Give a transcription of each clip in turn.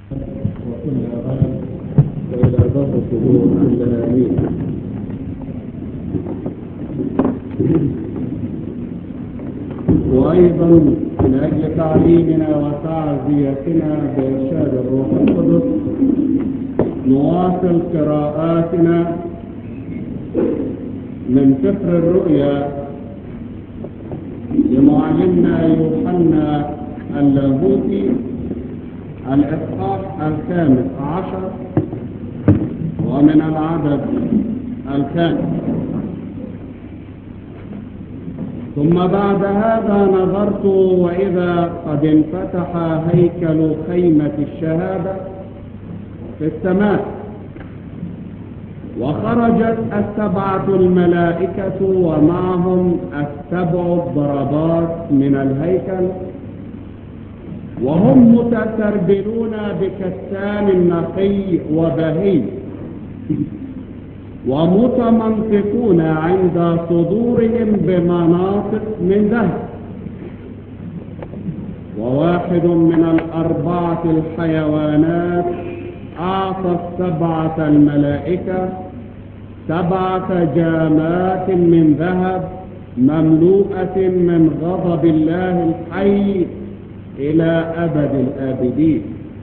وكل غد وإلى ضغط الصدور كلها آمين وأيضا من أجل تعليمنا وتعزيتنا بإرشاد الروح القدس نواصل قراءاتنا من سفر الرؤيا لمعلمنا يوحنا اللاهوتي الإصحاح الخامس عشر ومن العدد الخامس ثم بعد هذا نظرت وإذا قد انفتح هيكل خيمة الشهادة في السماء وخرجت السبعة الملائكة ومعهم السبع الضربات من الهيكل وهم متسربلون بكتان نقي وبهي ومتمنطقون عند صدورهم بمناطق من ذهب وواحد من الأربعة الحيوانات أعطى السبعة الملائكة سبعة جامات من ذهب مملوءة من غضب الله الحي إلى أبد الآبدين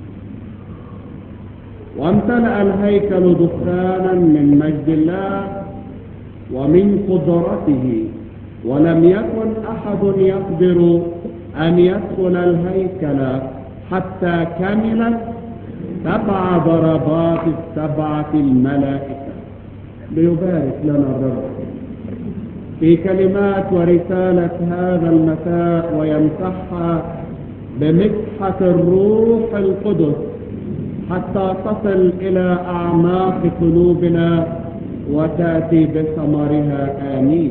وامتلأ الهيكل دخانا من مجد الله ومن قدرته ولم يكن أحد يقدر أن يدخل الهيكل حتى كملت سبع ضربات السبعة الملائكة ليبارك لنا الرب في كلمات ورسالة هذا المساء ويمسحها بمسحة الروح القدس حتى تصل إلى أعماق قلوبنا وتأتي بثمرها آمين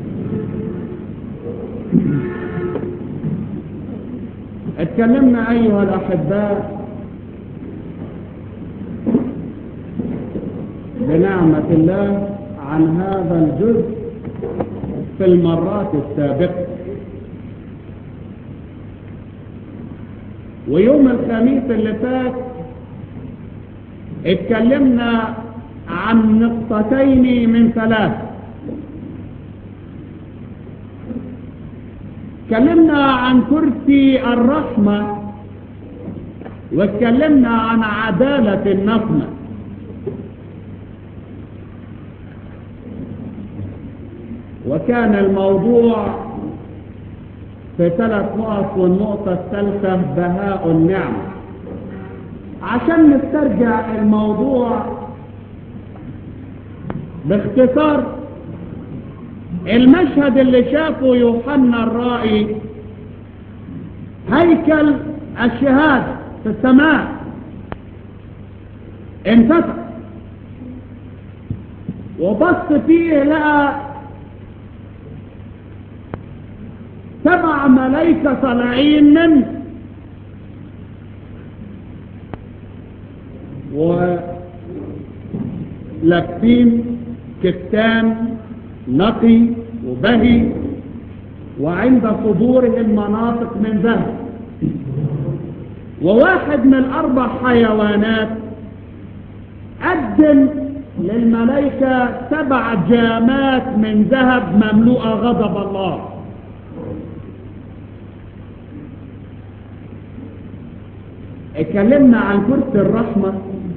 اتكلمنا أيها الأحباء بنعمة الله عن هذا الجزء في المرات السابقة ويوم الخميس اللي فات اتكلمنا عن نقطتين من ثلاث اتكلمنا عن كرسي الرحمة واتكلمنا عن عدالة النقمة وكان الموضوع في ثلاث نقط والنقطة الثالثة بهاء النعمة عشان نسترجع الموضوع باختصار المشهد اللي شافه يوحنا الرائي هيكل الشهادة في السماء انفتح وبص فيه لقى سبع ملايكة طالعين منه ولابسين كتان نقي وبهي وعند صدورهم مناطق من ذهب وواحد من الأربع حيوانات قدم للملائكة سبع جامات من ذهب مملوءة غضب الله اتكلمنا عن كرسي الرحمة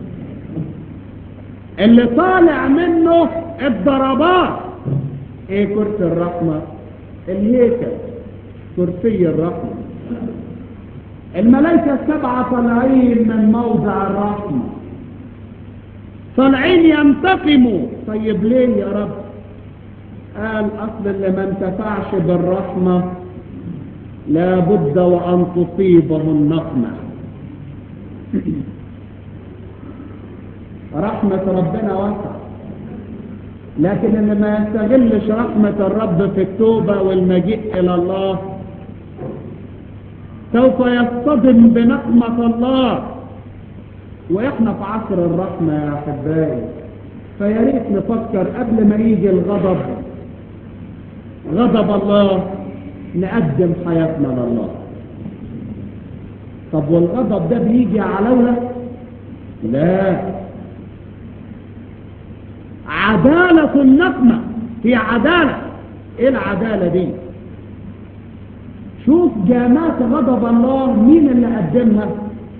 اللي طالع منه الضربات ايه كرسي الرحمة الهيكل كرسي الرحمة الملائكة السبعة طالعين من موضع الرحمة طالعين ينتقموا طيب ليه يا رب قال اصل اللي ما انتفعش بالرحمة لابد وان تصيبه النقمه رحمة ربنا واسعة لكن اللي ما يستغلش رحمة الرب في التوبة والمجيء إلى الله سوف يصطدم بنقمة الله وإحنا في عصر الرحمة يا أحبائي فيا ريت نفكر قبل ما يجي الغضب غضب الله نقدم حياتنا لله طب والغضب ده بيجي على ولا لا عدالة النقمة في عدالة ايه العدالة دي شوف جامات غضب الله مين اللي قدمها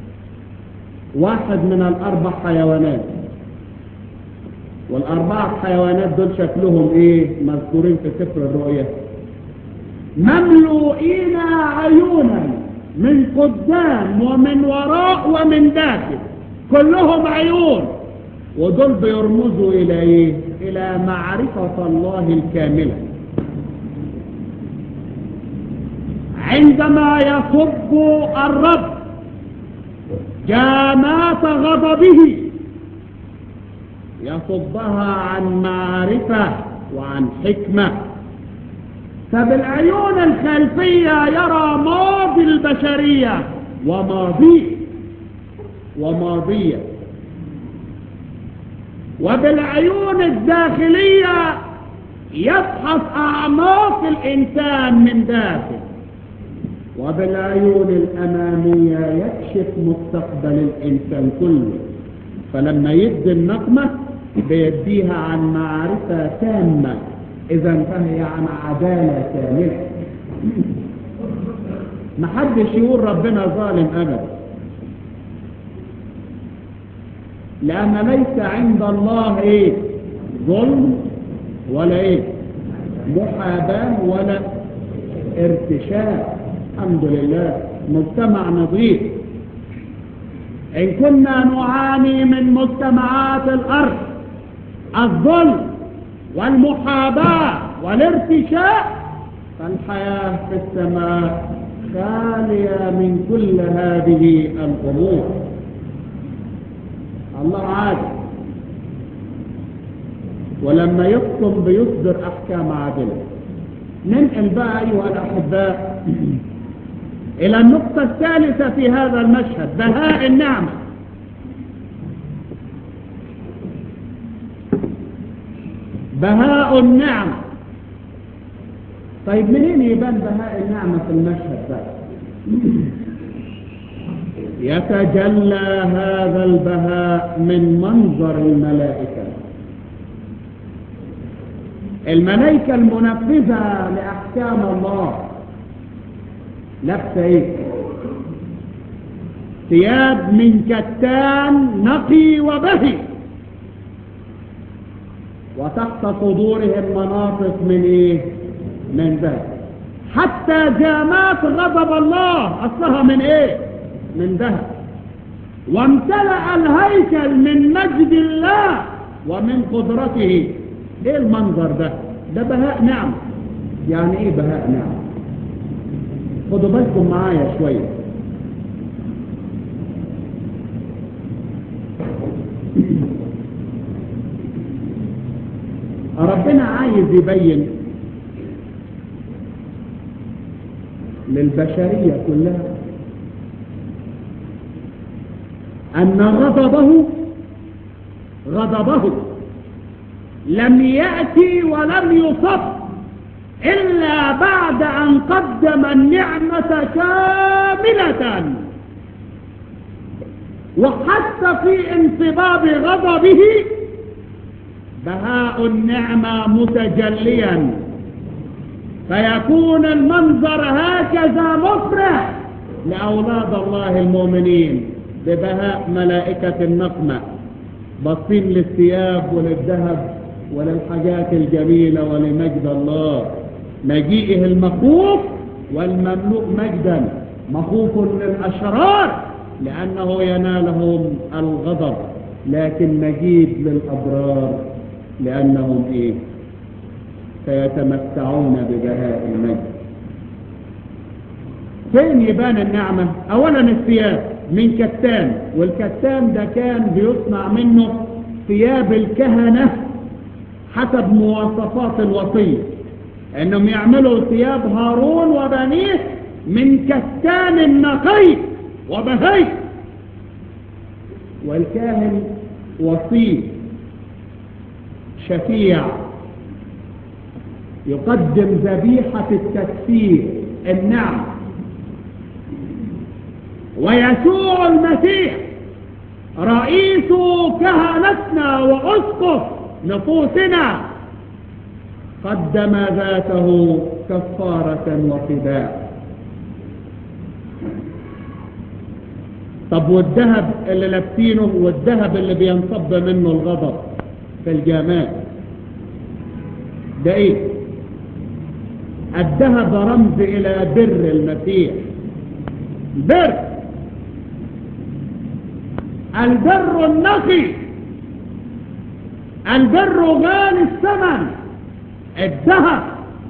واحد من الاربع حيوانات والاربعة حيوانات دول شكلهم ايه مذكورين في سفر الرؤية مملوئين عيونا من قدام ومن وراء ومن داخل كلهم عيون ودول بيرمزوا الى ايه الى معرفة الله الكاملة عندما يصب الرب جامات غضبه يصبها عن معرفة وعن حكمة فبالعيون الخلفية يرى ماضي البشرية وماضيه وماضيه وبالعيون الداخلية يفحص أعماق الإنسان من داخل وبالعيون الأمامية يكشف مستقبل الإنسان كله فلما يدي النقمة بيديها عن معرفة تامة إذا فهي عن عدالة كاملة محدش يقول ربنا ظالم أبدا لأن ليس عند الله إيه ظلم ولا إيه محاباة ولا ارتشاء الحمد لله مجتمع نظيف إن كنا نعاني من مجتمعات الأرض الظلم والمحاباة والارتشاء فالحياة في السماء خالية من كل هذه الأمور الله عادل ولما يحكم بيصدر أحكام عادلة ننقل بقى أيها الأحباء إلى النقطة الثالثة في هذا المشهد بهاء النعمة بهاء النعمة طيب منين يبان بهاء النعمة في المشهد ده يتجلى هذا البهاء من منظر الملائكة الملائكة المنفذة لأحكام الله لابسة ايه ثياب من كتان نقي وبهي وتحت صدورهم مناطق من ايه من ذهب حتى جامات غضب الله اصلها من ايه من ذهب وامتلأ الهيكل من مجد الله ومن قدرته ايه المنظر ده ده بهاء نعم يعني ايه بهاء نعم خدوا بالكم معايا شوية ربنا عايز يبين للبشرية كلها أن غضبه غضبه لم يأتي ولم يصب إلا بعد أن قدم النعمة كاملة وحتى في انصباب غضبه بهاء النعمة متجليا فيكون المنظر هكذا مفرح لأولاد الله المؤمنين ببهاء ملائكة النقمة بصين للثياب وللذهب وللحاجات الجميلة ولمجد الله مجيئه المخوف والمملوء مجدا مخوف للأشرار لأنه ينالهم الغضب لكن مجيد للأبرار لأنهم إيه سيتمتعون ببهاء المجد فين يبان النعمة أولا الثياب من كتان والكتان ده كان بيصنع منه ثياب الكهنة حسب مواصفات الوصية انهم يعملوا ثياب هارون وبنيه من كتان نقي وبهي والكاهن وصي شفيع يقدم ذبيحة التكفير النعم ويسوع المسيح رئيس كهنتنا وأسقف نفوسنا قدم ذاته كفارة وفداء طب والذهب اللي لابسينه والذهب اللي بينصب منه الغضب في الجامات ده ايه الذهب رمز الى بر المسيح بر البر النقي البر غالي الثمن الذهب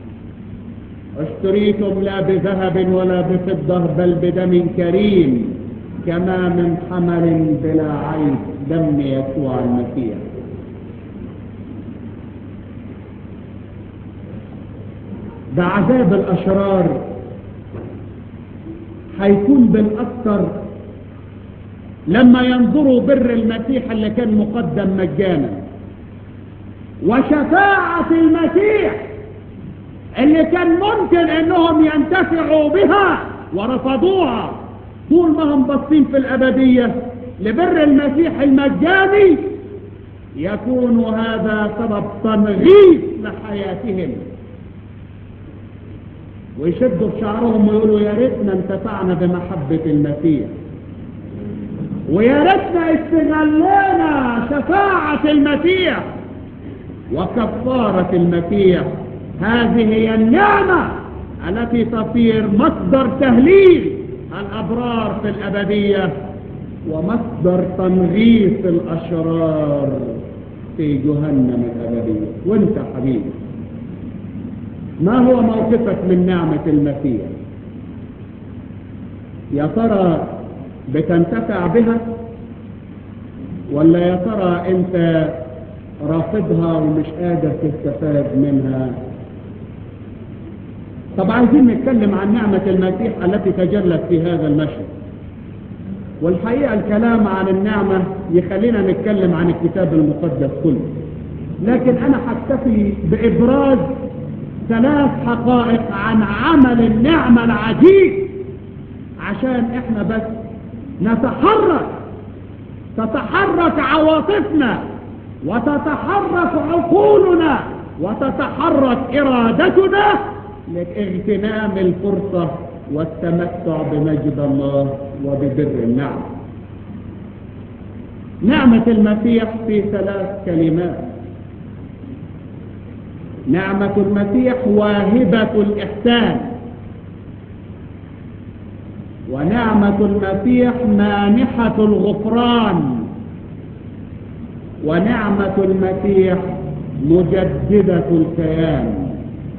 اشتريتم لا بذهب ولا بفضة بل بدم كريم كما من حمل بلا عيب دم يسوع المسيح ده عذاب الأشرار هيكون بالأكثر لما ينظروا بر المسيح اللي كان مقدم مجانا وشفاعة المسيح اللي كان ممكن انهم ينتفعوا بها ورفضوها طول ما هم باصين في الابدية لبر المسيح المجاني يكون هذا سبب تنغيص لحياتهم ويشدوا في شعرهم ويقولوا يا ريتنا انتفعنا بمحبة المسيح ويا ريتنا استغلينا شفاعة المسيح وكفارة المسيح هذه هي النعمة التي تصير مصدر تهليل الأبرار في الأبدية ومصدر تنغيص الأشرار في جهنم الأبدية وانت حبيبي ما هو موقفك من نعمة المسيح يا ترى بتنتفع بها ولا يا ترى انت رافضها ومش قادر تستفاد منها طب عايزين نتكلم عن نعمة المسيح التي تجلت في هذا المشهد والحقيقة الكلام عن النعمة يخلينا نتكلم عن الكتاب المقدس كله لكن أنا حكتفي بإبراز ثلاث حقائق عن عمل النعمة العجيب عشان احنا بس نتحرك تتحرك عواطفنا وتتحرك عقولنا وتتحرك إرادتنا لاغتنام الفرصة والتمتع بمجد الله وببر النعم نعمة المسيح في ثلاث كلمات نعمة المسيح واهبة الإحسان ونعمة المسيح مانحة الغفران ونعمة المسيح مجددة الكيان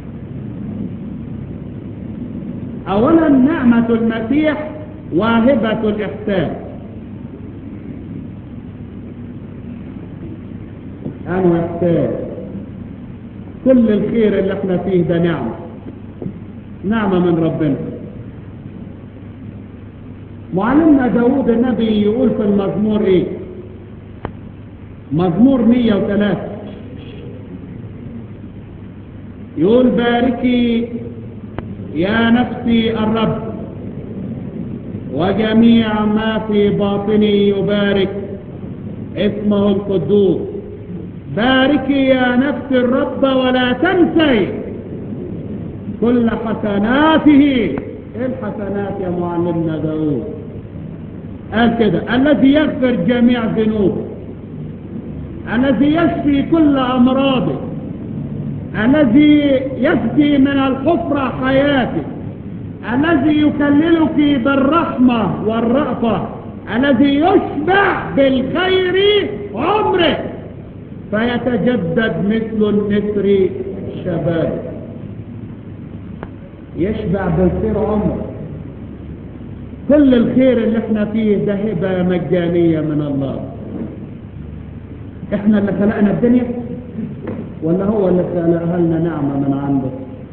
أولا نعمة المسيح واهبة الإحسان أنا إحسان كل الخير اللي احنا فيه ده نعمة نعمة من ربنا معلمنا داود النبي يقول في المزمور ايه مزمور 103 يقول باركي يا نفسي الرب وجميع ما في باطني يبارك اسمه القدوس باركي يا نفس الرب ولا تنسي كل حسناته ايه الحسنات يا معلمنا داود قال كده الذي يغفر جميع ذنوبه الذي يشفي كل امراضه الذي يفدي من الحفرة حياتك الذي يكللك بالرحمة والرأفة الذي يشبع بالخير عمرك فيتجدد مثل النسر شباب يشبع بالخير عمرك كل الخير اللي احنا فيه ده هبة مجانية من الله احنا اللي خلقنا الدنيا ولا هو اللي خلقها لنا نعمة من عنده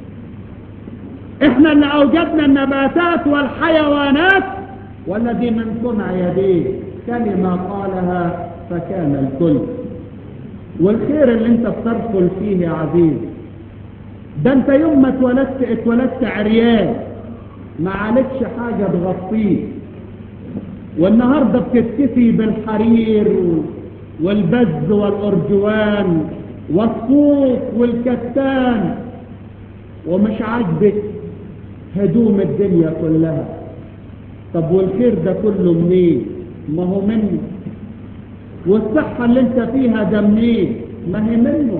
احنا اللي اوجدنا النباتات والحيوانات ولا دي من صنع يديه كلمة قالها فكان الكل والخير اللي انت بترسل فيه يا عزيز ده انت يوم ما اتولدت اتولدت عريان ما عليكش حاجة تغطيه والنهاردة بتكتفي بالحرير والبز والأرجوان والصوف والكتان ومش عاجبك هدوم الدنيا كلها طب والخير ده كله منين ما هو منه والصحة اللي انت فيها ده منين ما هي منه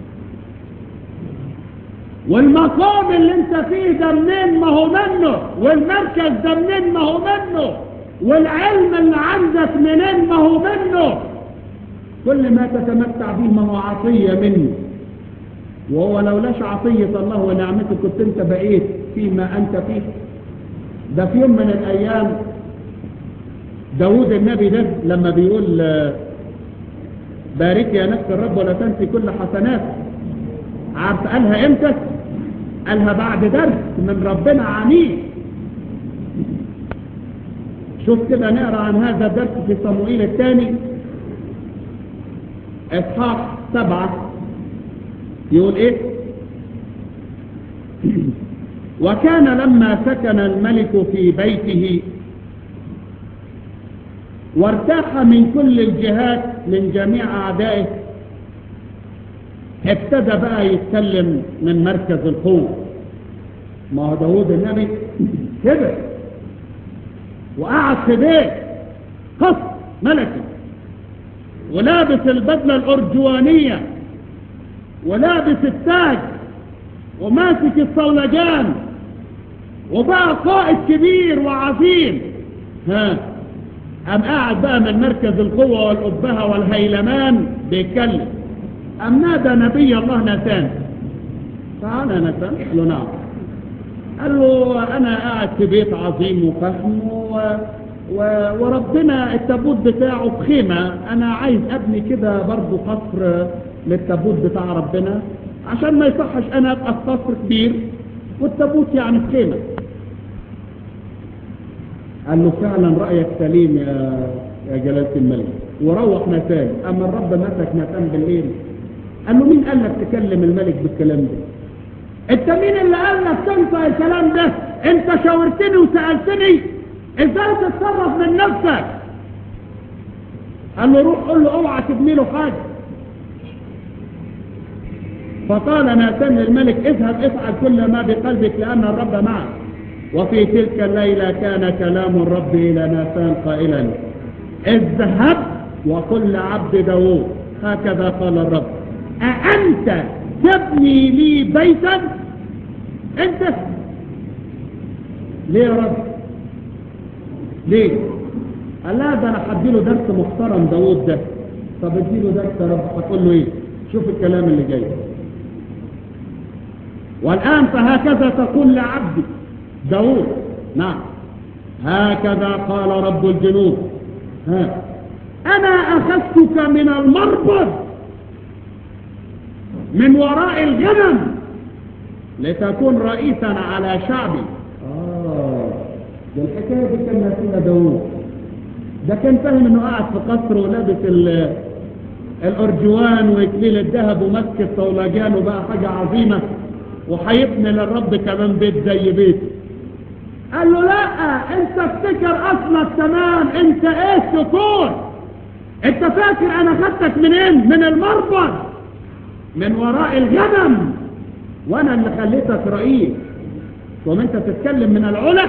والمقام اللي انت فيه ده منين ما هو منه والمركز ده منين ما هو منه والعلم اللي عندك منين ما هو منه كل ما تتمتع به ما هو عطية منه وهو لولاش عطية الله ونعمته كنت انت بقيت فيما انت فيه ده في يوم من الايام داود النبي ده لما بيقول بارك يا نفس الرب ولا تنسي كل حسنات عارف قالها امتى قالها بعد درس من ربنا عنيد شوف كده نقرا عن هذا الدرس في صموئيل الثاني اصحاح سبعة يقول ايه وكان لما سكن الملك في بيته وارتاح من كل الجهات من جميع أعدائه ابتدى بقى يتكلم من مركز القوة ما هو داود النبي كبر وقعد في بيت قصر ملكي ولابس البدلة الأرجوانية ولابس التاج وماسك الصولجان وبقى قائد كبير وعظيم ها قام قاعد بقى من مركز القوة والأبهة والهيلمان بيتكلم قام نادى نبي الله ناتان تعال يا ناتان قال له نعم قال له أنا قاعد في بيت عظيم وفهم و... و... وربنا التابوت بتاعه في خيمة أنا عايز أبني كده برضه قصر للتابوت بتاع ربنا عشان ما يصحش أنا أبقى في قصر كبير والتابوت يعني في خيمة قال له فعلا رأيك سليم يا يا جلالة الملك وروح نتان أما الرب مسك نتان بالليل قال له مين قال لك تكلم الملك بالكلام ده انت مين اللي قال لك تنسى الكلام ده انت شاورتني وسألتني ازاي تتصرف من نفسك قال له روح قول له اوعى تبني له حاجة فقال ناتان للملك اذهب افعل كل ما بقلبك لأن الرب معك وفي تلك الليلة كان كلام الرب إلى ناتان قائلا اذهب وقل لعبد داوود هكذا قال الرب أأنت تبني لي بيتا أنت ليه يا رب ليه قال لا ده أنا هديله درس محترم داوود ده طب اديله درس يا رب هتقول له ايه شوف الكلام اللي جاي والآن فهكذا تقول لعبدي داود نعم هكذا قال رب الجنود ها أنا أخذتك من المربض من وراء الغنم لتكون رئيسا على شعبي آه ده الحكاية دي كان ناسيها داود ده كان فاهم انه قاعد في قصر ولابس الارجوان واكليل الذهب ومسك الصولجان وبقى حاجة عظيمة وهيبني للرب كمان بيت زي بيته قال له لا انت افتكر اصلك تمام انت ايه تكون انت فاكر انا خدتك منين من المربض من وراء الغنم وانا اللي خليتك رئيس ثم انت تتكلم من العلا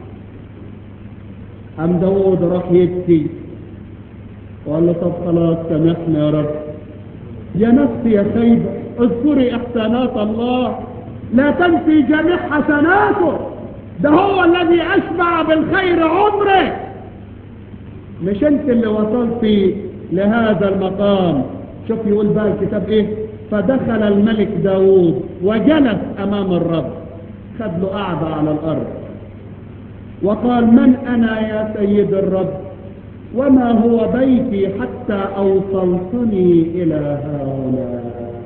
ام داود راح يبكي وقال له طب خلاص سامحني يا رب يا نفسي يا خيبة اذكري احسانات الله لا تنسي جميع حسناته ده هو الذي أشبع بالخير عمرك مش انت اللي وصلت لهذا المقام شوف يقول بقى الكتاب ايه فدخل الملك داود وجلس امام الرب خد له قعدة على الارض وقال من انا يا سيد الرب وما هو بيتي حتى اوصلتني الى هنا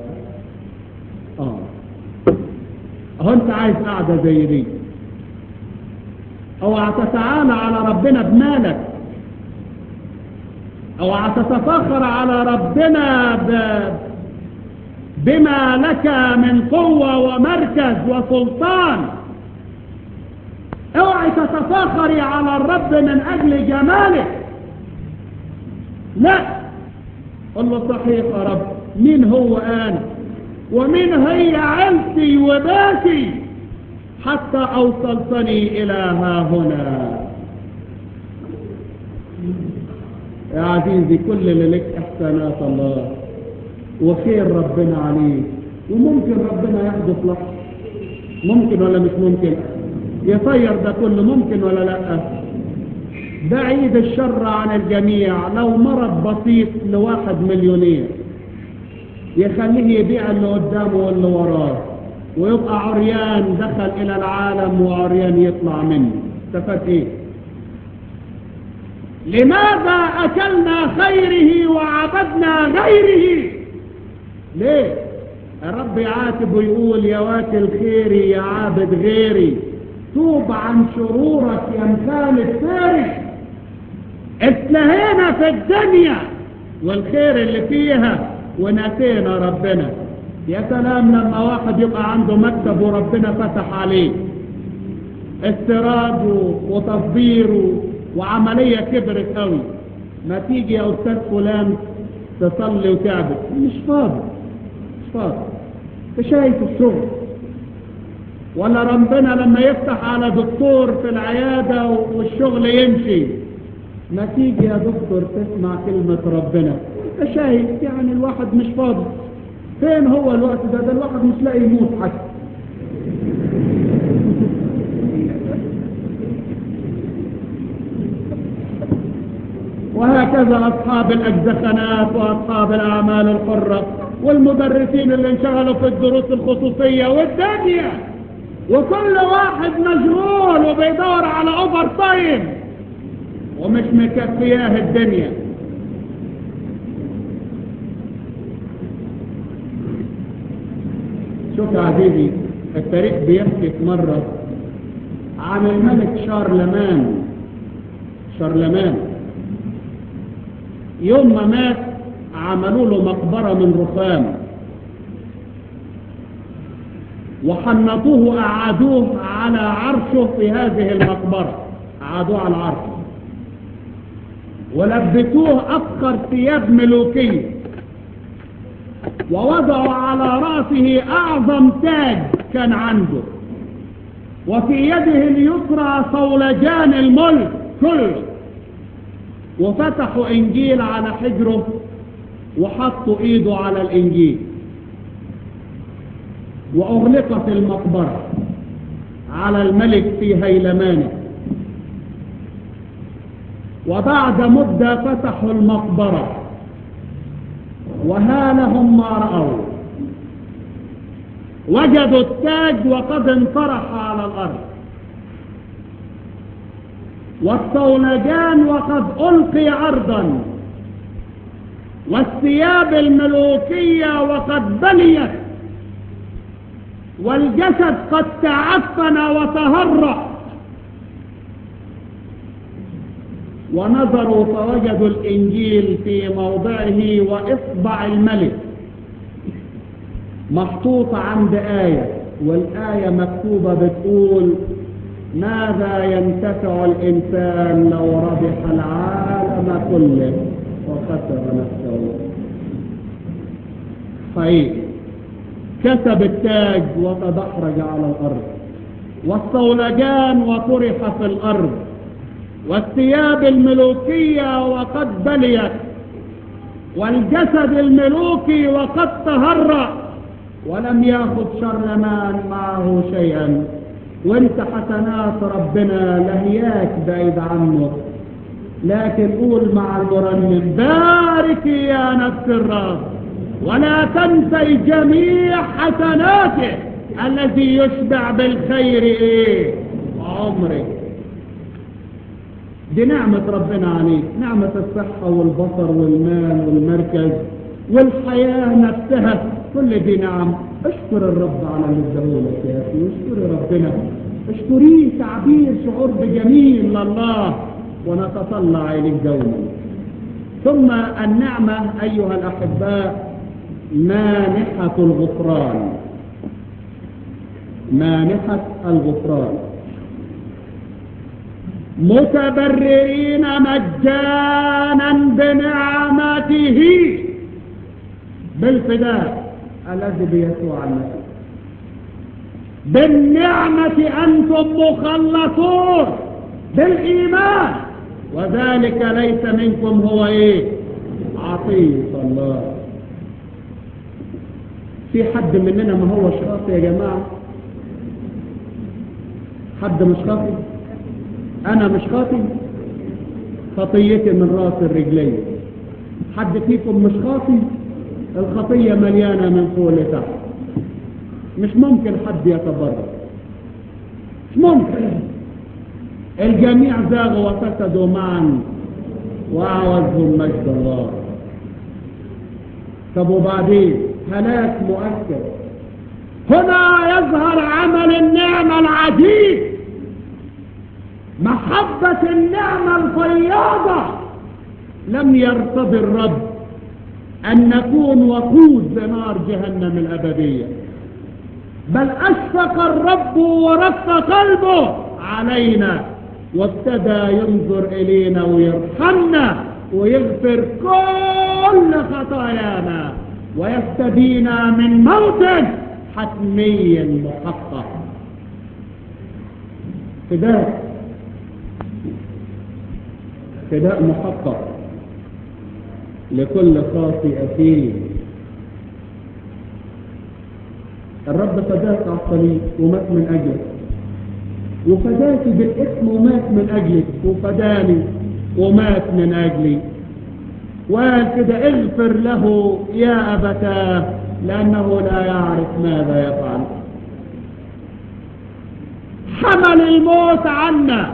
اه اهو انت عايز قعدة زي دي اوعى تتعالى على ربنا بمالك اوعى تتفاخر على ربنا ب... بما لك من قوة ومركز وسلطان اوعي تتفاخري على الرب من اجل جماله لا قل له صحيح يا رب مين هو انا ومين هي عيلتي وباتي حتى اوصلتني الى ها هنا يا عزيزي كل اللي لك احسانات الله وخير ربنا عليك وممكن ربنا يحدث لك ممكن ولا مش ممكن يطير ده كله ممكن ولا لا بعيد الشر عن الجميع لو مرض بسيط لواحد مليونير يخليه يبيع اللي قدامه واللي وراه ويبقى عريان دخل الى العالم وعريان يطلع منه استفاد ايه لماذا اكلنا خيره وعبدنا غيره ليه الرب يعاتب ويقول يا واكل خيري يا عابد غيري توب عن شرورك يا مثال الثاري اتلهينا في الدنيا والخير اللي فيها ونسينا ربنا يا سلام لما واحد يبقى عنده مكتب وربنا فتح عليه استيراده وتصديره وعملية كبرت قوي ما تيجي يا أستاذ فلان تصلي وتعبد مش فاضي مش فاضي انت شايف الشغل ولا ربنا لما يفتح على دكتور في العيادة والشغل يمشي ما تيجي يا دكتور تسمع كلمة ربنا انت شايف يعني الواحد مش فاضي فين هو الوقت ده ده الواحد مش لاقي يموت حتى وهكذا أصحاب الأجزخانات وأصحاب الأعمال الحرة والمدرسين اللي انشغلوا في الدروس الخصوصية والدنيا وكل واحد مشغول وبيدور على اوفر تايم ومش مكفياه الدنيا شوف يا عزيزي التاريخ بيحكي في مرة عن الملك شارلمان شارلمان يوم ما مات عملوا له مقبرة من رخام وحنطوه أعادوه على عرشه في هذه المقبرة أعادوه على عرشه ولبسوه أفخر ثياب ملوكية ووضعوا على رأسه أعظم تاج كان عنده وفي يده اليسرى صولجان الملك كله وفتحوا إنجيل على حجره وحطوا إيده على الإنجيل وأغلقت المقبرة على الملك في هيلمانه وبعد مدة فتحوا المقبرة وهالهم ما رأوا وجدوا التاج وقد انطرح على الأرض والصولجان وقد ألقي عرضا والثياب الملوكية وقد بليت والجسد قد تعفن وتهرأ ونظروا فوجدوا الإنجيل في موضعه وإصبع الملك محطوط عند آية والآية مكتوبة بتقول ماذا ينتفع الإنسان لو ربح العالم كله وخسر نفسه صحيح كسب التاج وتدحرج على الأرض والصولجان وطرح في الأرض والثياب الملوكية وقد بليت والجسد الملوكي وقد تهرأ ولم ياخذ شرلمان معه شيئا وانت حسنات ربنا لهياك بعيد عنه لكن قول مع المرنم بارك يا نفس الرب ولا تنسي جميع حسناته الذي يشبع بالخير ايه عمرك دي نعمة ربنا عليك نعمة الصحة والبصر والمال والمركز والحياة نفسها كل دي نعم اشكر الرب على اللي اداهولك يا اخي اشكري ربنا اشكريه تعبير شعور بجميل لله ونتطلع اليك دوما ثم النعمة ايها الاحباء مانحة الغفران مانحة الغفران متبررين مجانا بنعمته بالفداء الذي بيسوع المسيح بالنعمة أنتم مخلصون بالإيمان وذلك ليس منكم هو إيه عطية الله في حد مننا ما هو خاطئ يا جماعة حد مش خاطئ أنا مش خاطئ خطيتي من راس الرجلين حد فيكم مش خاطئ الخطية مليانة من فوق لتحت مش ممكن حد يتبرر مش ممكن الجميع زاغوا وفسدوا معا وأعوزهم مجد الله طب وبعدين هلاك مؤثر هنا يظهر عمل النعمة العجيب محبة النعمة الفياضة لم يرتضي الرب أن نكون وقود بنار جهنم الأبدية بل أشفق الرب ورق قلبه علينا وابتدى ينظر إلينا ويرحمنا ويغفر كل خطايانا ويفتدينا من موت حتمي محقق فداء فداء محقق لكل خاطئ أثيم الرب فداك على الصليب ومات من أجلك وفداك بالاسم ومات من أجلك وفداني ومات من أجلي وقال كده اغفر له يا أبتاه لأنه لا يعرف ماذا يفعل حمل الموت عنا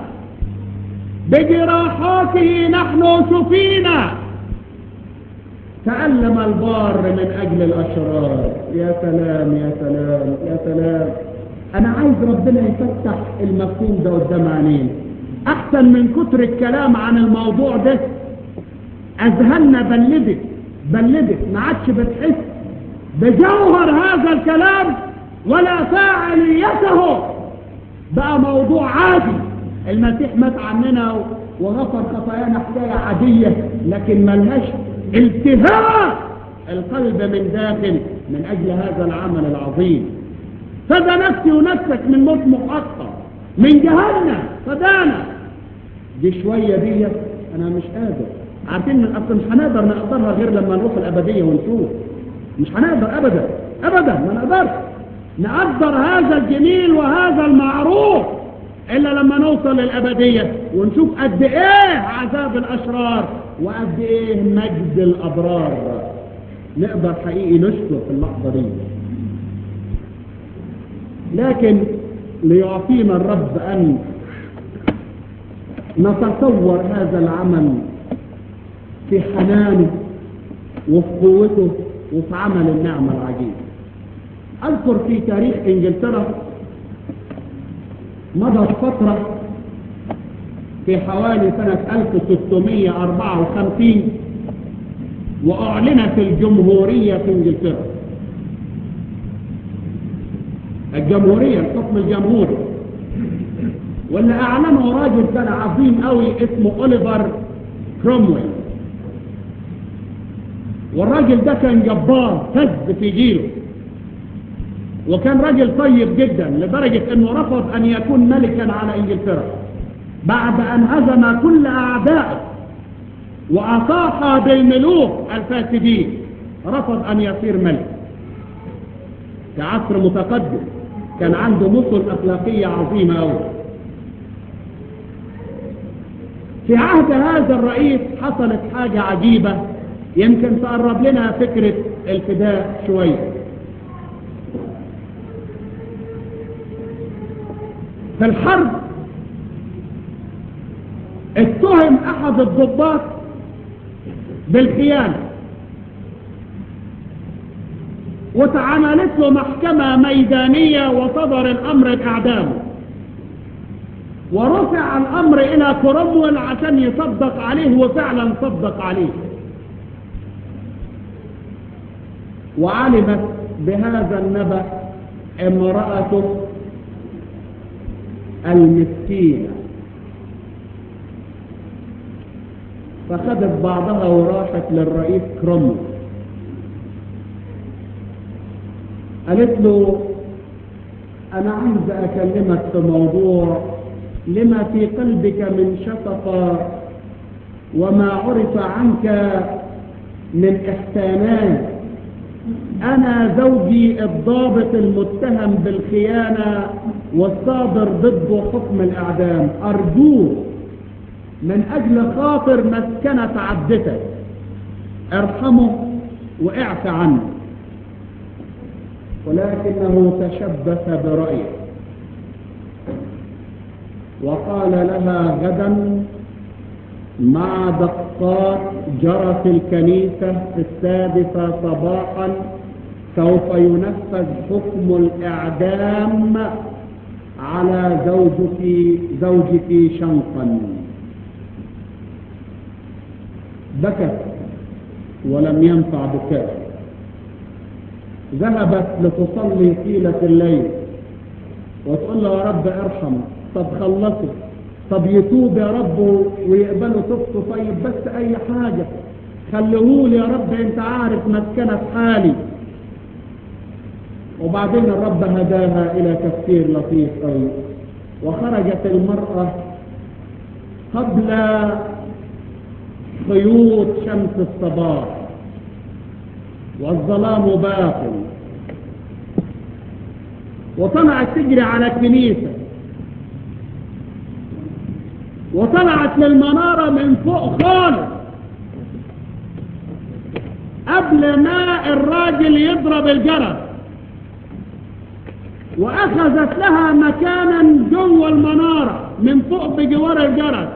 بجراحاته نحن شفينا تألم البار من أجل الأشرار يا سلام يا سلام يا سلام أنا عايز ربنا يفتح المفهوم ده قدام عينين أحسن من كتر الكلام عن الموضوع ده أذهلنا بلدت بلدت ما عادش بتحس بجوهر هذا الكلام ولا فاعليته بقى موضوع عادي المسيح مات عننا وغفر خطايانا حكاية عادية لكن ملهاش التهاب القلب من داخل من أجل هذا العمل العظيم فدى نفسي ونفسك من موت محقق من جهنم فدانا دي شوية دي أنا مش قادر عارفين من أصلا مش هنقدر نقدرها غير لما نروح الأبدية ونشوف مش هنقدر أبدا أبدا ما نقدرش نقدر هذا الجميل وهذا المعروف إلا لما نوصل للأبدية ونشوف قد إيه عذاب الأشرار وقد إيه مجد الأبرار نقدر حقيقي نشكر في اللحظة دي لكن ليعطينا الرب أن نتصور هذا العمل في حنانه وفي قوته وفي عمل النعمة العجيب أذكر في تاريخ إنجلترا مضت فترة في حوالي سنة 1654 وأعلنت الجمهورية في إنجلترا الجمهورية الحكم الجمهوري واللي أعلنه راجل كان عظيم قوي اسمه أوليفر كرومويل والراجل ده كان جبار فز في جيله وكان راجل طيب جدا لدرجة انه رفض ان يكون ملكا على انجلترا بعد ان هزم كل اعدائه واطاح بالملوك الفاسدين رفض ان يصير ملك في عصر متقدم كان عنده مثل اخلاقية عظيمة أوي في عهد هذا الرئيس حصلت حاجة عجيبة يمكن تقرب لنا فكرة الفداء شوية في الحرب اتهم احد الضباط بالخيانة وتعاملت له محكمة ميدانية وصدر الامر باعدامه ورفع الامر الى كرومويل عشان يصدق عليه وفعلا صدق عليه وعلمت بهذا النبأ امرأته المسكينة فخدت بعضها وراحت للرئيس كرومو قالت له انا عايز اكلمك في موضوع لما في قلبك من شفقة وما عرف عنك من احسانات انا زوجي الضابط المتهم بالخيانة والصادر ضده حكم الاعدام ارجوك من اجل خاطر مسكنة عبدتك ارحمه واعف عنه ولكنه تشبث برأيه وقال لها غدا مع دقات جرس الكنيسة في السادسة صباحا سوف ينفذ حكم الإعدام على زوجك زوجك شنقا بكت ولم ينفع بكاء ذهبت لتصلي طيلة الليل وتقول له يا رب ارحم طب خلصه طب يتوب يا رب ويقبلوا توبته طيب بس اي حاجة خليهولي يا رب انت عارف مسكنة حالي وبعدين الرب هداها الى تفكير لطيف قوي وخرجت المرأة قبل خيوط شمس الصباح والظلام باق وطلعت تجري على الكنيسة وطلعت للمنارة من فوق خالص قبل ما الراجل يضرب الجرس واخذت لها مكانا جوه المنارة من فوق بجوار الجرس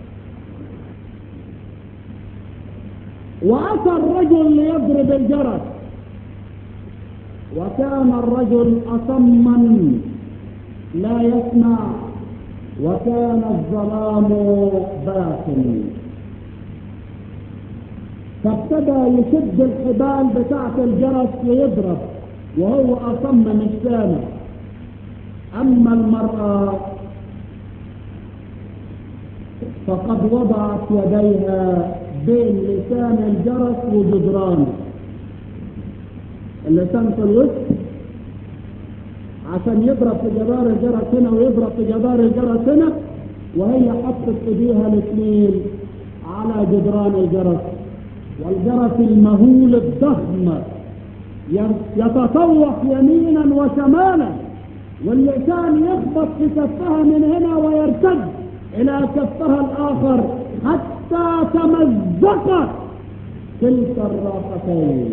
وأتى الرجل ليضرب الجرس وكان الرجل أصما لا يسمع وكان الظلام باطن فابتدى يشد الحبال بتاعة الجرس ويضرب وهو أصم مش سامع أما المرأة فقد وضعت يديها بين لسان الجرس وجدرانه اللسان في الوسط عشان يضرب في جدار الجرس هنا ويضرب في جدار الجرس هنا وهي حطت ايديها الاثنين على جدران الجرس والجرس المهول الضخم يتطوق يمينا وشمالا واللسان يخبط في كفها من هنا ويرتد الى كفها الاخر حتى تمزقت تلك الراحتين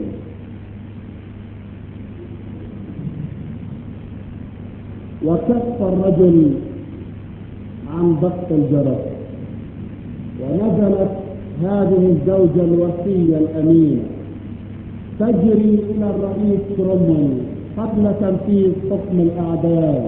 وكف الرجل عن ضغط الجرس ونزلت هذه الزوجة الوفية الأمينة تجري إلى الرئيس كرومون قبل تنفيذ حكم الأعدام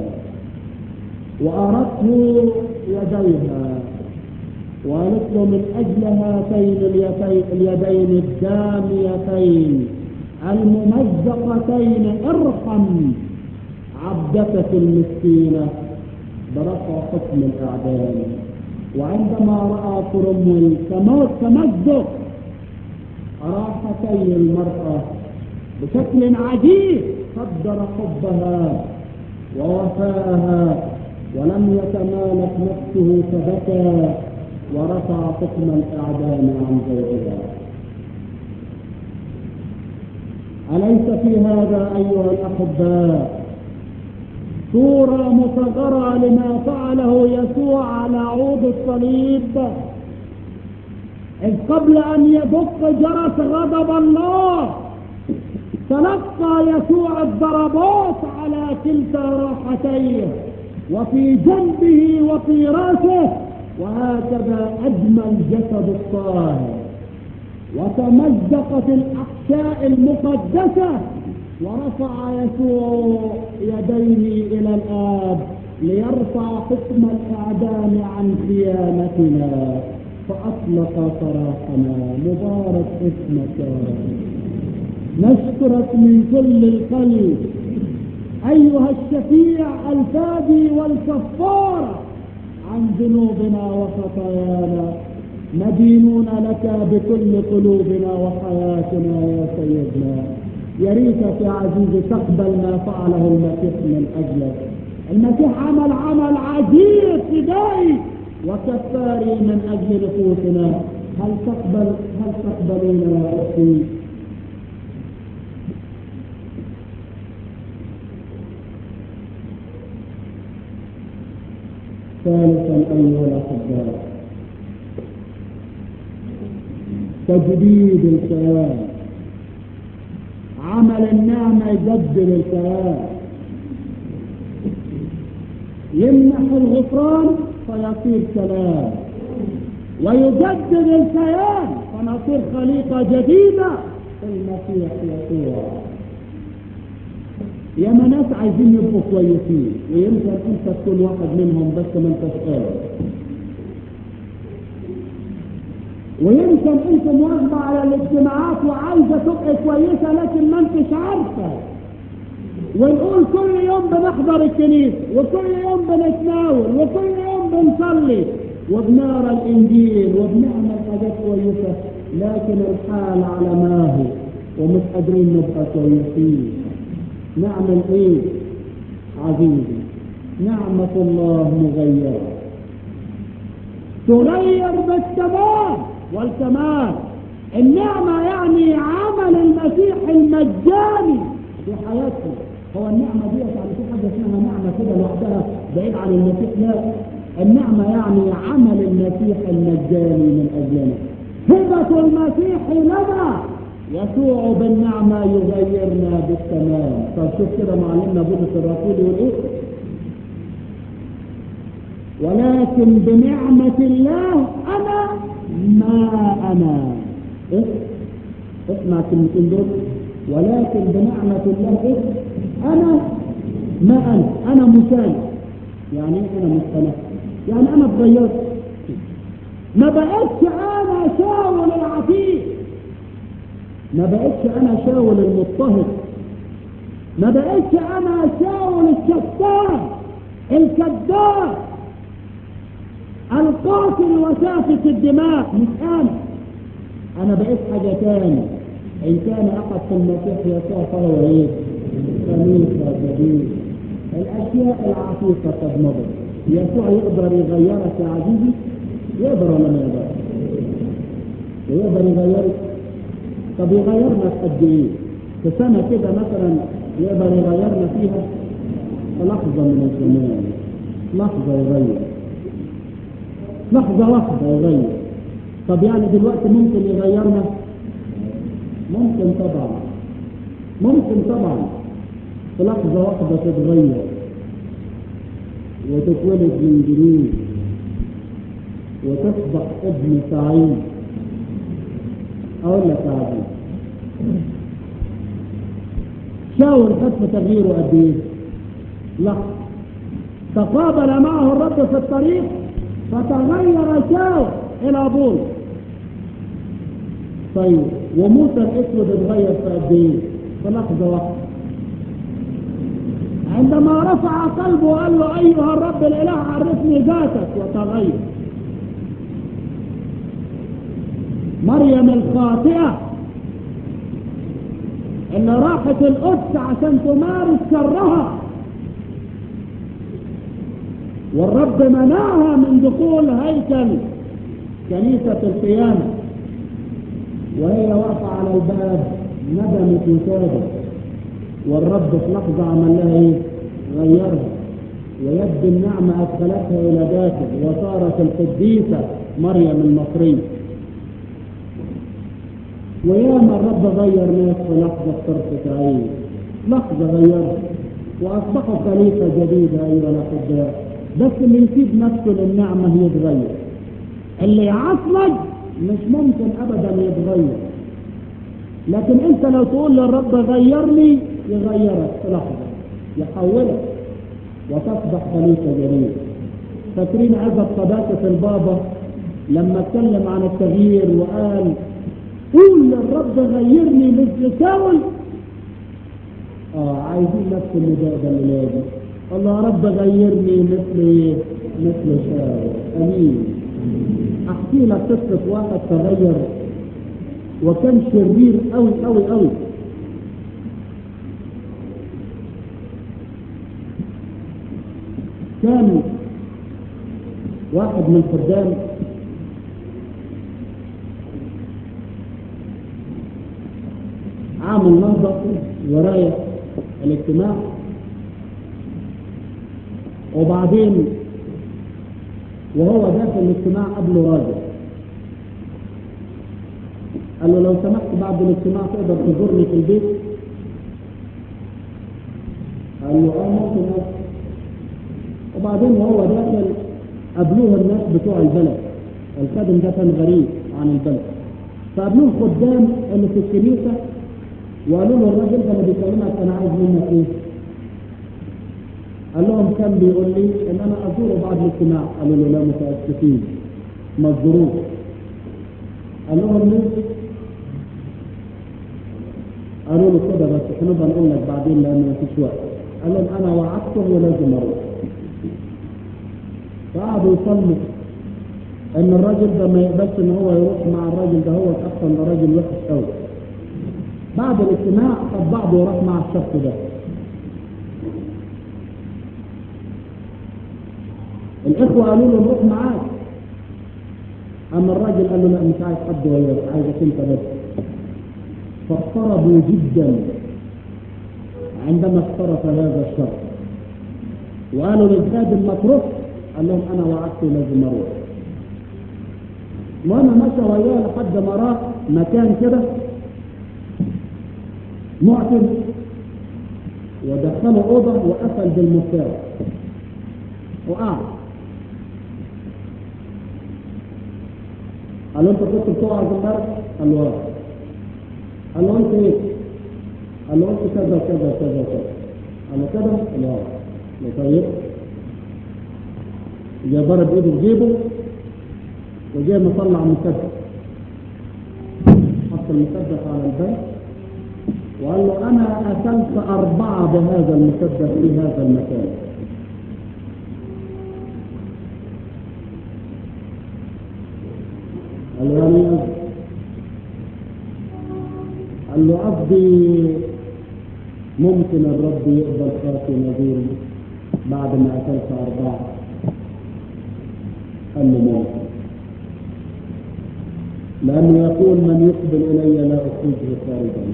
وأردته يديها وقالت له من أجل هاتين اليدين الداميتين الممزقتين ارحم عبدتك المسكينة برفع حكم الإعدام وعندما رأى كرمل تمزق راحتي المرأة بشكل عجيب قدر حبها ووفاءها ولم يتمالك نفسه فبكى ورفع حكم الإعدام عن زوجها أليس في هذا أيها الأحباء صورة مصغرة لما فعله يسوع على عود الصليب إذ قبل أن يدق جرس غضب الله تلقى يسوع الضربات على كلتا راحتيه وفي جنبه وفي راسه وهكذا أجمل جسد الطاهر وتمزقت الأحشاء المقدسة ورفع يسوع يديه إلى الآب ليرفع حكم الإعدام عن خيانتنا فأطلق سراحنا مبارك اسمك يا رب نشكرك من كل القلب أيها الشفيع الفادي والكفارة عن ذنوبنا وخطايانا مدينون لك بكل قلوبنا وحياتنا يا سيدنا يا ريتك يا عزيزي تقبل ما فعله المسيح من اجلك المسيح عمل عمل عجيب فدائي وكفاري من اجل نفوسنا هل تقبل هل تقبلين يا اختي ثالثا ايها الاحباء تجديد الكيان عمل النعمة يجدد الكيان يمنح الغفران فيصير كلام ويجدد الكيان فنصير خليقة جديدة في المسيح يسوع يا ناس عايزين يبقوا كويسين ويمكن انت تكون واحد منهم بس ما انتش قادر ويمكن انت مواظبة على الاجتماعات وعايزة تبقى كويسة لكن ما انتش عارفة ونقول كل يوم بنحضر الكنيسة وكل يوم بنتناول وكل يوم بنصلي وبنقرا الانجيل وبنعمل حاجات كويسة لكن الحال على ما هو ومش قادرين نبقى كويسين نعمل ايه عزيزي نعمة الله مغيرة تغير بالتمام والكمال النعمة يعني عمل المسيح المجاني في حياتنا هو النعمة دي يعني في حاجة اسمها نعمة كده لوحدها بعيد عن المسيح لا النعمة يعني عمل المسيح المجاني من أجلنا هبة المسيح لنا يسوع بالنعمة يغيرنا بالتمام طب شوف كده معلمنا بولس الرسول يقول ايه ولكن بنعمة الله أنا ما أنا إيه؟ اسمع كلمتين دول ولكن بنعمة الله إيه؟ أنا ما أنا أنا مسالم يعني إيه أنا مستنى يعني أنا اتغيرت ما بقتش أنا شاول العتيق ما بقتش أنا شاول المضطهد ما بقتش أنا شاول الشتان الكذاب القاتل وسافك الدماء مش انا انا بقيت حاجة تاني ان كان احد في المسيح يسوع فهو ايه خليفة جديد الاشياء العتيقة قد مضت يسوع يقدر يغيرك يا عزيزي يقدر ولا ما يقدر يقدر يغيرك طب يغيرنا في قد ايه في سنة كده مثلا يقدر يغيرنا فيها في لحظة من الزمان لحظة يغير لحظة واحدة يغير طب يعني دلوقتي ممكن يغيرنا ممكن طبعا ممكن طبعا في لحظة واحدة تتغير وتتولد من جديد وتصبح ابن سعيد اقول لك يا عزيز شاول خد تغييره قد ايه لحظة تقابل معه الرب في الطريق فتغير شاول الى بول طيب وموسى الاسود اتغير في قد ايه في لحظه واحده عندما رفع قلبه وقال له ايها الرب الاله عرفني ذاتك وتغير مريم الخاطئه اللي راحت القدس عشان تمارس شرها والرب منعها من دخول هيكل كنيسة القيامة وهي واقفة على الباب ندمت وتابت والرب في لحظة عمل لها ايه؟ غيرها ويد النعمة أدخلتها إلى داخل وصارت القديسة مريم المصرية وياما الرب غير ناس في لحظة طرفة عين لحظة غيرها وأصبحوا خليفة جديدة أيها الأحباء بس اللي يسيب نفسه للنعمة يتغير اللي يعصلج مش ممكن ابدا يتغير لكن انت لو تقول للرب غيرني يغيرك في لحظة يحولك وتصبح خليفة جديد فاكرين عزب صداقة البابا لما اتكلم عن التغيير وقال قول للرب غيرني مثل ساول اه عايزين نفس النداء ده الليلة الله يا رب غيرني مثل مثل شاول امين احكي لك قصة واحد تغير وكان شرير قوي قوي قوي كان واحد من الخدام عامل نهضة ورايح الاجتماع وبعدين وهو داخل الاجتماع قبله راجل قال له لو سمحت بعد الاجتماع تقدر تزورني في البيت قال له اه ممكن أه. وبعدين وهو داخل قابلوه الناس بتوع البلد الخادم ده كان غريب عن البلد فقابلوه الخدام اللي في الكنيسه وقالوا له الراجل ده اللي بيكلمك انا عايز منك ايه؟ قال لهم كان بيقول لي ان انا ازوره بعد الاجتماع قالوا له لا متاسفين ما تزوروش قال لهم ليه؟ قالوا له كده بس احنا بنقول لك بعدين لان مفيش وقت قال لهم انا وعدته ولازم اروح فقعدوا يصلوا ان الراجل ده ما يقبلش ان هو يروح مع الراجل ده هو اصلا ده راجل وحش قوي بعد الاجتماع خد بعضه وراح مع الشخص ده الاخوه قالوا له نروح معاك اما الراجل قال له لا مش عايز حد وياك عايزك انت بس فاضطربوا جدا عندما اقترف هذا الشخص وقالوا للخادم ما تروح قال لهم انا وعدته لازم اروح وانا ماشي وياه لحد ما راح مكان كده معتم ودخله اوضه وقفل بالمفتاح وقعد قال له انت كنت بتوعظ امبارح؟ قال له اه قال له قلت ايه؟ قال له قلت كذا وكذا وكذا وكذا قال له كذا؟ قال له اه قال له طيب جه ضرب ايده في جيبه وجه مطلع مسدس حط المسدس على البنك وقال له انا قتلت اربعه بهذا المسدس في هذا المكان قال له يعني إيه؟ قال له قصدي ممكن الرب يقبل خاطي نذيري بعد ما قتلت اربعه قال له ممكن لانه يقول من يقبل الي لا اخرجه خارجا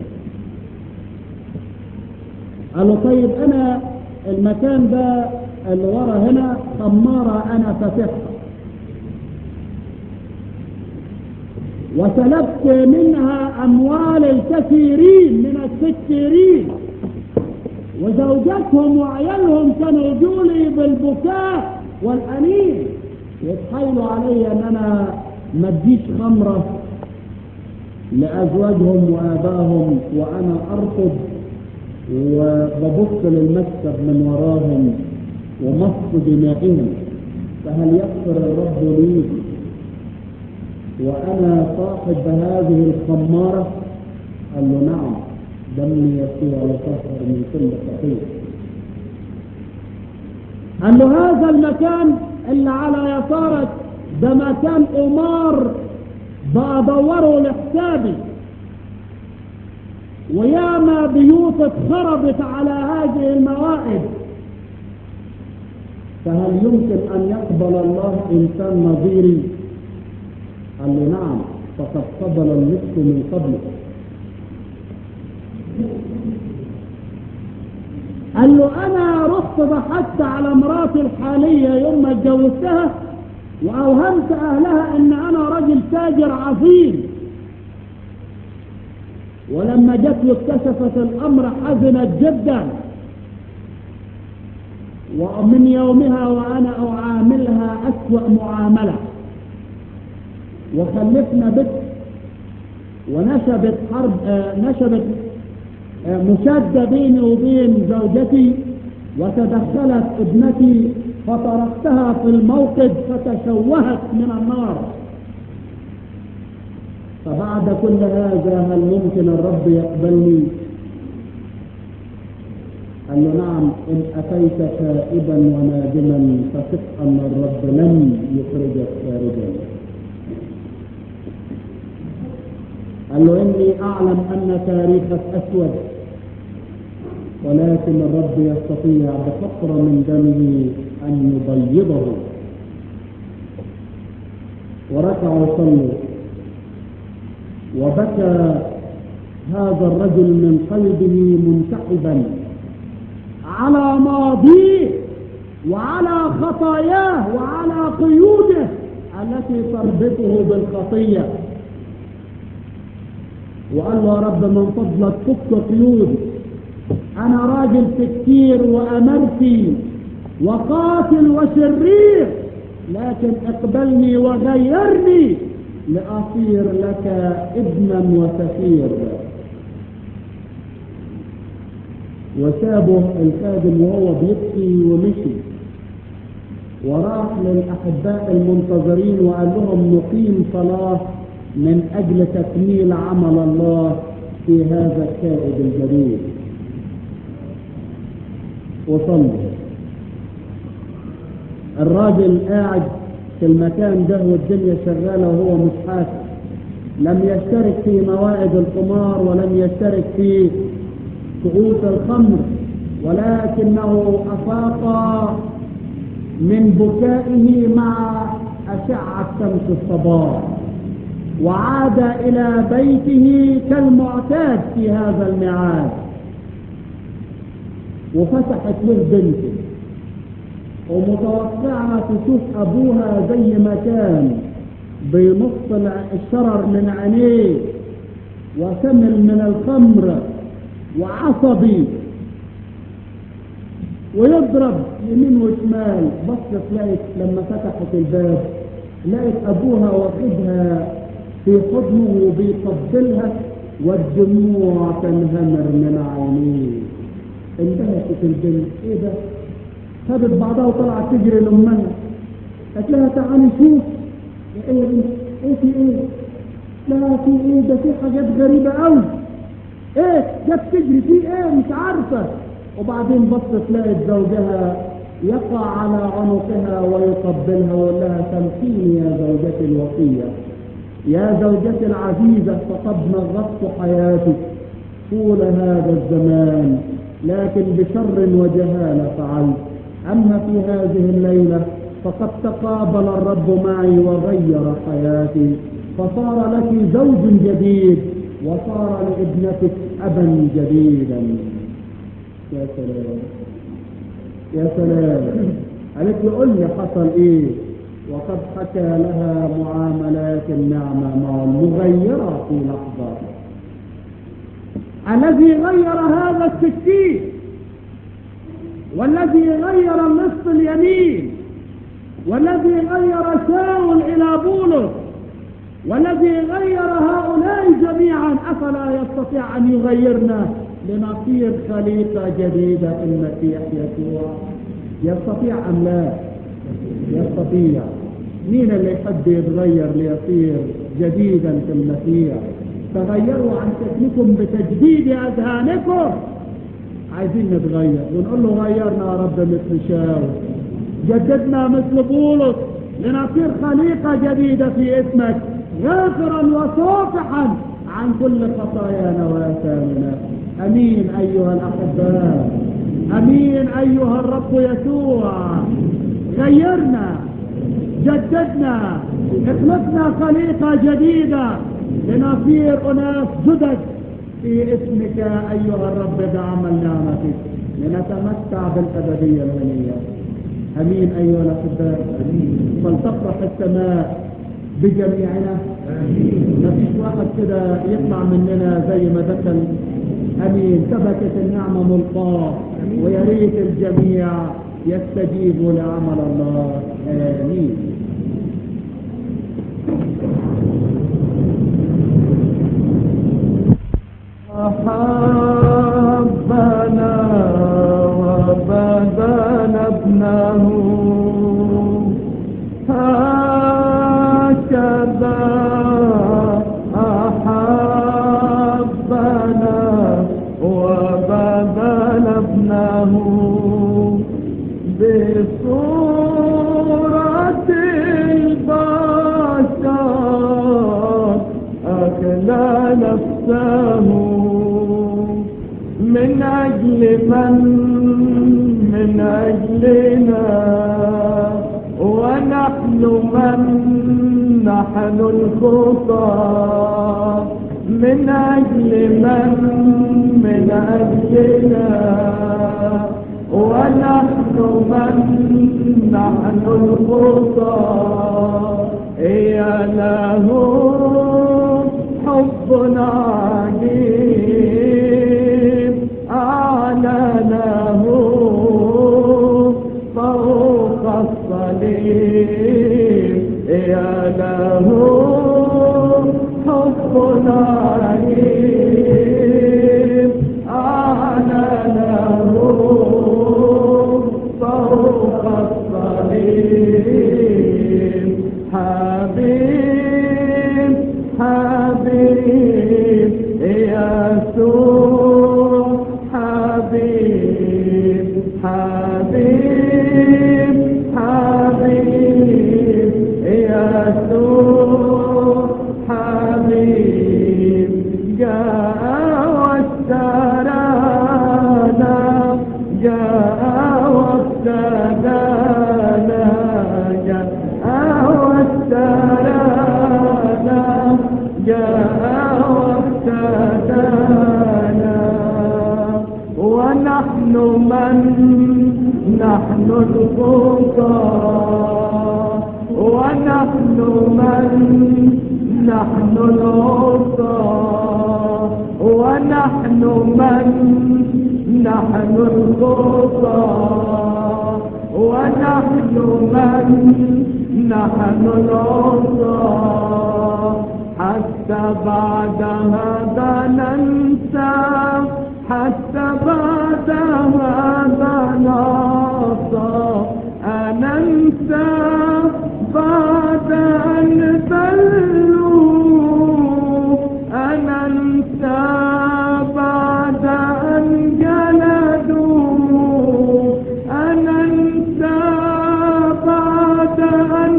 قال له طيب انا المكان ده اللي ورا هنا خمارة انا فاتحها وسلبت منها اموال الكثيرين من الستيرين وزوجاتهم وعيالهم كانوا يجولي بالبكاء والانين يتحايلوا علي ان انا ما اديش خمره لازواجهم وابائهم وانا ارفض وببص للمكتب من وراهم ومص دمائهم فهل يغفر الرب لي وانا صاحب هذه الخماره قال له نعم دم يسوع يطهر من كل خطيه قال له هذا المكان اللي على يسارك ده مكان قمار بدوره لحسابي وياما بيوت اتخربت على هذه الموائد فهل يمكن ان يقبل الله انسان نظيري قال له نعم فقد قبل النصف من قبله قال له انا رحت بحثت على مراتي الحاليه يوم ما اتجوزتها واوهمت اهلها ان انا رجل تاجر عظيم ولما جت واكتشفت الامر حزنت جدا ومن يومها وانا اعاملها اسوا معامله وخلفنا بنت ونشبت حرب آه نشبت آه مشادة بيني وبين زوجتي وتدخلت ابنتي فتركتها في الموقد فتشوهت من النار فبعد كل هذا هل ممكن الرب يقبلني قال له نعم إن أتيت تائبا ونادما فثق أن الرب لن يخرجك خارجا قال له إني أعلم أن تاريخك أسود ولكن الرب يستطيع بقطرة من دمه أن يبيضه وركعوا وصلوا وبكى هذا الرجل من قلبه منتحبا على ماضيه وعلى خطاياه وعلى قيوده التي تربطه بالخطية وقال له يا رب من فضلك فك قيودي انا راجل تكتير وامرتي وقاتل وشرير لكن اقبلني وغيرني لاصير لك ابنا وسفير وسابه الخادم وهو بيبكي ومشي وراح للاحباء المنتظرين وقال لهم نقيم صلاه من اجل تكميل عمل الله في هذا الكائد الجديد وصلوا الراجل قاعد في المكان ده والدنيا شغاله وهو مش حاسس لم يشترك في موائد القمار ولم يشترك في كؤوس الخمر ولكنه افاق من بكائه مع اشعه شمس الصباح وعاد الى بيته كالمعتاد في هذا الميعاد وفتحت له بنته ومتوقعة تشوف أبوها زي ما كان بنص الشرر من عينيه وسمل من الخمر وعصبي ويضرب يمين وشمال بصت لقيت لما فتحت الباب لقيت أبوها واخدها في حضنه وبيقبلها والدموع تنهمر من عينيه انتهت البنت ايه ده خدت بعضها وطلعت تجري لامها قالت لها تعالي شوف ايه ايه ايه في ايه لا في ايه ده في حاجات غريبة قوي ايه جت تجري في ايه مش عارفة وبعدين بصت لقت زوجها يقع على عنقها ويقبلها ويقول لها سامحيني يا زوجتي الوصية يا زوجتي العزيزة فقد نغصت حياتك طول هذا الزمان لكن بشر وجهالة فعلت أما في هذه الليلة فقد تقابل الرب معي وغير حياتي فصار لك زوج جديد وصار لابنتك أبا جديدا يا سلام يا سلام قالت له قل لي حصل ايه وقد حكى لها معاملات النعمة مع المغيرة في لحظة الذي غير هذا السكين والذي غير النصف اليمين والذي غير شاول الى بولس والذي غير هؤلاء جميعا افلا يستطيع ان يغيرنا لنصير خليقة جديدة في المسيح يسوع يستطيع ام لا يستطيع مين اللي يحب يتغير ليصير جديدا في المسيح تغيروا عن شكلكم بتجديد اذهانكم عايزين نتغير ونقول له غيرنا يا رب مثل شاول جددنا مثل بولس لنصير خليقة جديدة في اسمك غافرا وصافحا عن كل خطايانا وآثامنا أمين أيها الأحباء أمين أيها الرب يسوع غيرنا جددنا اخلقنا خليقة جديدة لنصير أناس جدد في اسمك أيها الرب بعمل نعمتك لنتمتع بالأبدية الغنية أمين أيها الأحباء فلتفرح السماء بجميعنا ما فيش واحد كده يطلع مننا زي ما دخل أمين ثبتت النعمة ملقاه ويا ريت الجميع يستجيبوا لعمل الله آمين أحبنا وبذل ابنه هكذا أحبنا وبذل ابنه بصورة نفسه من أجل من من أجلنا ونحن من نحن الخطى من أجل من من أجلنا ونحن من نحن الخطى يا له حب عجيب أعلنه فوق الصليب يا له حب عجيب أعلنه فوق الصليب حبيب حبيب يسوع حبيب حبيب حبيب يسوع حبيب جاء واسترانا جاء واستدانا جاء واسترانا جاء واستدانا ونحن من نحن الخطى ونحن من نحن العصى ونحن من نحن الخطى ونحن من نحن العصى حتى بعد هذا ننسى حتى بعد هذا نعصى أننسى بعد أن بلوا أننسى بعد أن جلدوا أننسى بعد أن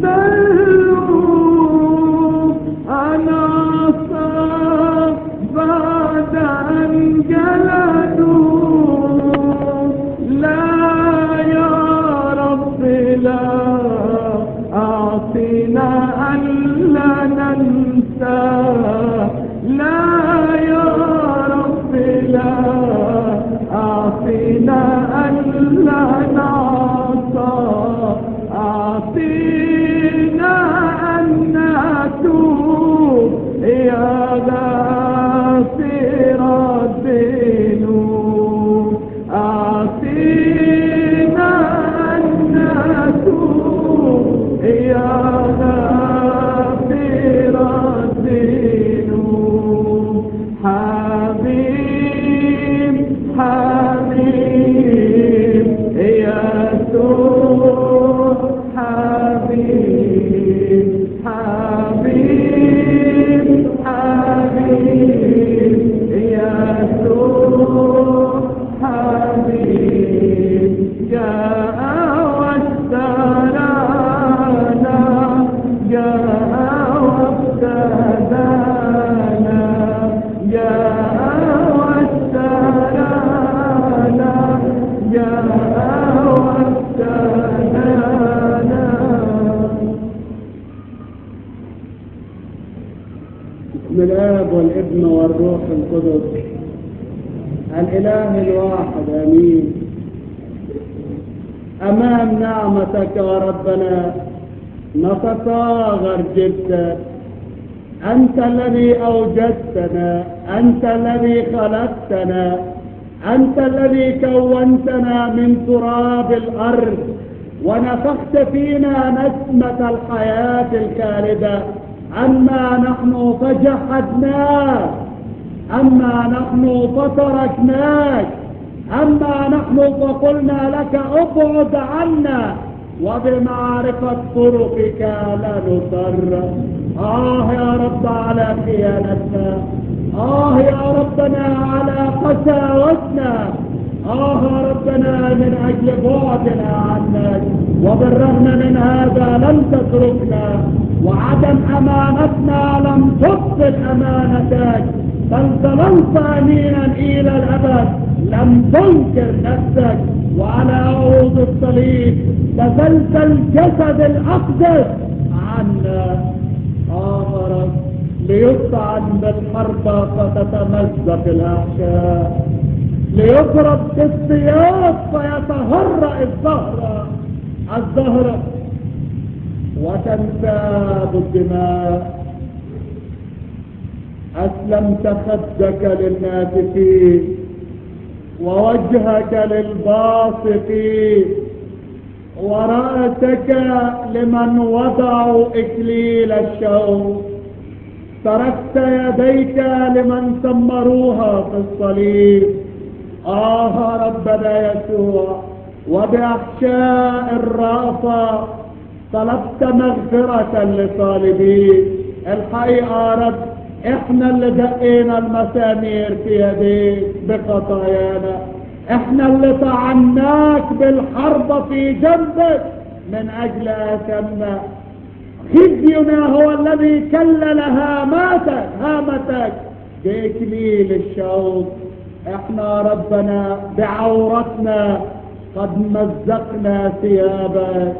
بلوا أنا أصاب بعد أن جلدوا لا يا رب لا أعطنا أن لا ننسى لا يا رب لا أعطنا أن لا نعصى أعطينا أن نتوب يا غافر الذنوب أعطينا أن نتوب يا غافر الذنوب حبيب حبيب يسوع حبيب حبيب حبيب يسوع حبيب جاء واسترانا جاء وافتدانا جاء واسترانا جاء وافتدانا بسم الاب والابن والروح القدس الاله الواحد امين امام نعمتك يا ربنا نتصاغر جدا انت الذي اوجدتنا انت الذي خلقتنا انت الذي كونتنا من تراب الارض ونفخت فينا نسمة الحياة الخالدة أما نحن فجحدناك أما نحن فتركناك أما نحن فقلنا لك ابعد عنا وبمعرفة طرقك لا نضر آه يا رب على خيانتنا آه يا ربنا على قساوتنا آه يا ربنا من أجل بعدنا عنك وبالرغم من هذا لم تتركنا وعدم امانتنا لم تبطل امانتك بل ظللت امينا الى الابد لم تنكر نفسك وعلى عود الصليب بذلت الجسد الاقدس عنا آخرت ليطعن بالحرب فتتمزق الاحشاء ليضرب بالسياف فيتهرأ الزهرة الزهرة وتنساب الدماء أسلمت خدك للناسفين ووجهك للباسطين ورأسك لمن وضعوا إكليل الشوق تركت يديك لمن سمروها في الصليب آه ربنا يسوع وبأحشاء الرأفة طلبت مغفرة لصالبين الحقيقة يا رب احنا اللي دقينا المسامير في يديك بخطايانا احنا اللي طعناك بالحرب في جنبك من اجل اثمنا خزينا هو الذي كلل هاماتك هامتك باكليل الشوق احنا ربنا بعورتنا قد مزقنا ثيابك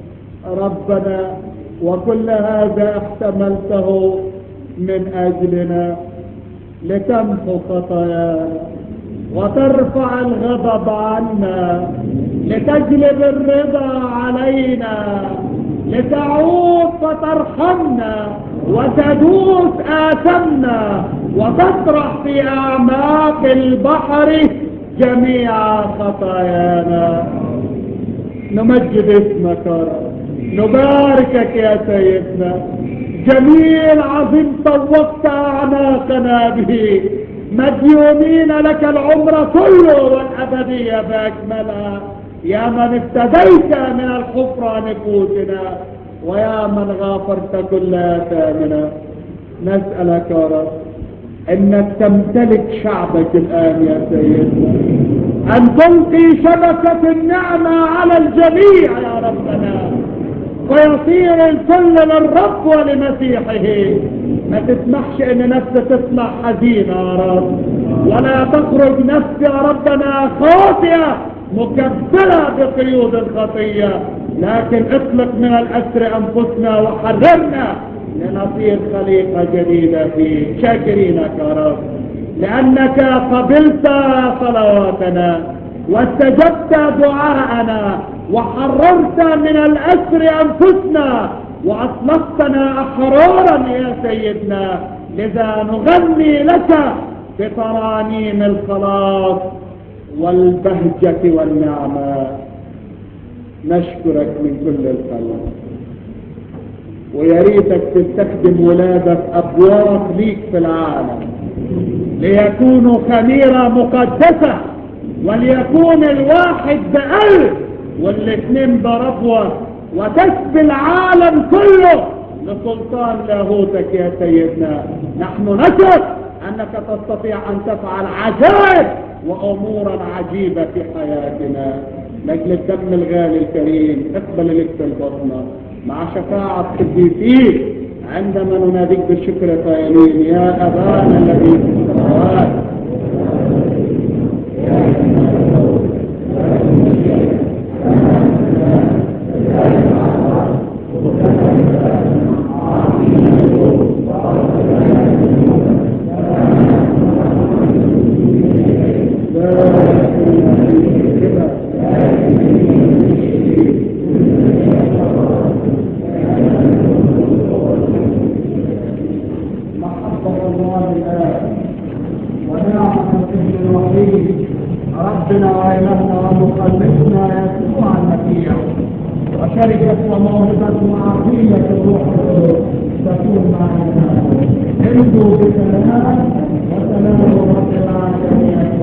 ربنا وكل هذا احتملته من اجلنا لتمحو خطايانا وترفع الغضب عنا لتجلب الرضا علينا لتعود فترحمنا وتدوس آثمنا وتطرح في أعماق البحر جميع خطايانا نمجد اسمك يا رب نباركك يا سيدنا جميل عظيم طوقت أعناقنا به مديونين لك العمر كله والأبدية بأكملها يا من افتديت من الحفرة نفوسنا ويا من غافرت كل آثامنا نسألك يا رب انك تمتلك شعبك الآن يا سيدنا ان تلقي شبكة النعمة على الجميع يا ربنا ويصير الكل للرب ولمسيحه ما تسمحش ان نفسي تطلع حزينة يا رب ولا تخرج نفسي يا ربنا خاطئة مكبلة بقيود الخطية لكن اطلق من الأسر أنفسنا وحررنا لنصير خليقة جديدة فيك شاكرينك يا رب لأنك قبلت صلواتنا واستجبت دعاءنا وحررت من الأسر أنفسنا وأطلقتنا أحرارا يا سيدنا لذا نغني لك بترانيم الخلاص والبهجة والنعمة نشكرك من كل القلب ويا ريتك تستخدم ولادك أبواق ليك في العالم ليكونوا خميرة مقدسة وليكون الواحد بألف والاثنين بربوة وتسبي العالم كله لسلطان لاهوتك يا سيدنا نحن نثق انك تستطيع ان تفعل عجائب وامورا عجيبة في حياتنا لاجل الدم الغالي الكريم اقبل لك البطنة مع شفاعة قديسيك عندما نناديك بالشكر قائلين يا ابانا الذي في السماوات محبة الله الآن ونعمة الابن الوحيد ربنا وإلهنا ومخلصنا يسوع المسيح وشركة وموهبة وعطية الروح القدس تكون معنا انتوا بسلام وسلام رب العالمين